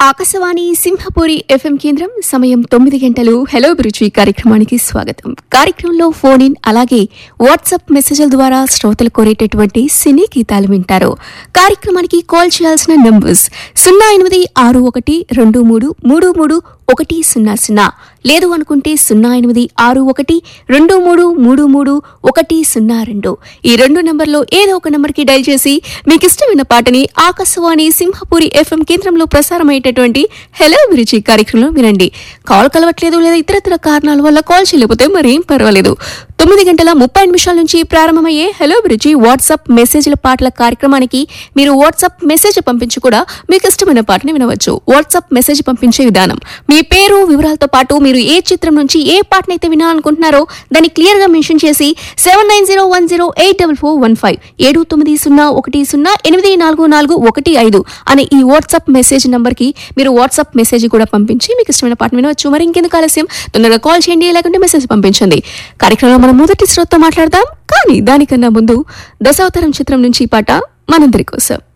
Akashvani Simhapuri FM కేంద్రం సమయం తొమ్మిది గంటలు హలో అభిరుచి కార్యక్రమానికి స్వాగతం కార్యక్రమంలో ఫోన్ ఇన్ అలాగే వాట్సాప్ మెసేజ్ల ద్వారా శ్రోతలు కోరేటటువంటి సినీ గీతాలు వింటారు కార్యక్రమానికి కాల్ చేయాల్సిన నంబర్స్ సున్నా ఎనిమిది ఆరు ఒకటి రెండు మూడు మూడు మూడు ఒకటి సున్నా సున్నా లేదు అనుకుంటే సున్నా ఎనిమిది ఆరు ఒకటి రెండు మూడు మూడు మూడు ఒకటి సున్నా రెండు ఈ రెండు నంబర్లో ఏదో ఒక నంబర్కి డైల్ చేసి మీకు ఇష్టమైన పాటని ఆకాశవాణి సింహపురి ఎఫ్ఎం కేంద్రంలో ప్రసారమయ్యేటటువంటి హెలో అభిరుచి కార్యక్రమంలో వినండి కాల్ కలవట్లేదు లేదా ఇతరత్ర కారణాల వల్ల కాల్ చేయలేకపోతే మరేం పర్వాలేదు తొమ్మిది గంటల ముప్పై నిమిషాల నుంచి ప్రారంభమయ్యే హలో అభిరుచి వాట్సాప్ మెసేజ్ల పాటల కార్యక్రమానికి మీరు వాట్సాప్ మెసేజ్ పంపించి కూడా మీకు ఇష్టమైన పాటని వినవచ్చు వాట్సాప్ మెసేజ్ పంపించే విధానం మీ పేరు వివరాలతో పాటు మీరు ఏ చిత్రం నుంచి ఏ పాటనైతే వినాలనుకుంటున్నారో దాన్ని క్లియర్ గా మెన్షన్ చేసి seven nine zero one zero eight double four one five ఏడు తొమ్మిది సున్నా ఒకటి సున్నా ఎనిమిది నాలుగు నాలుగు ఒకటి ఐదు అనే ఈ వాట్సాప్ మెసేజ్ నంబర్ కి మీరు వాట్సాప్ మెసేజ్ కూడా పంపించి మీకు ఇష్టమైన పాటను వినవచ్చు మరి ఇంకెందుకు ఆలస్యం తొందరగా కాల్ చేయండి లేకుంటే మెసేజ్ పంపించండి కార్యక్రమంలో మనం మొదటి శ్రోతతో మాట్లాడదాం కానీ దానికన్నా ముందు దశావతారం చిత్రం నుంచి ఈ పాట మనందరి కోసం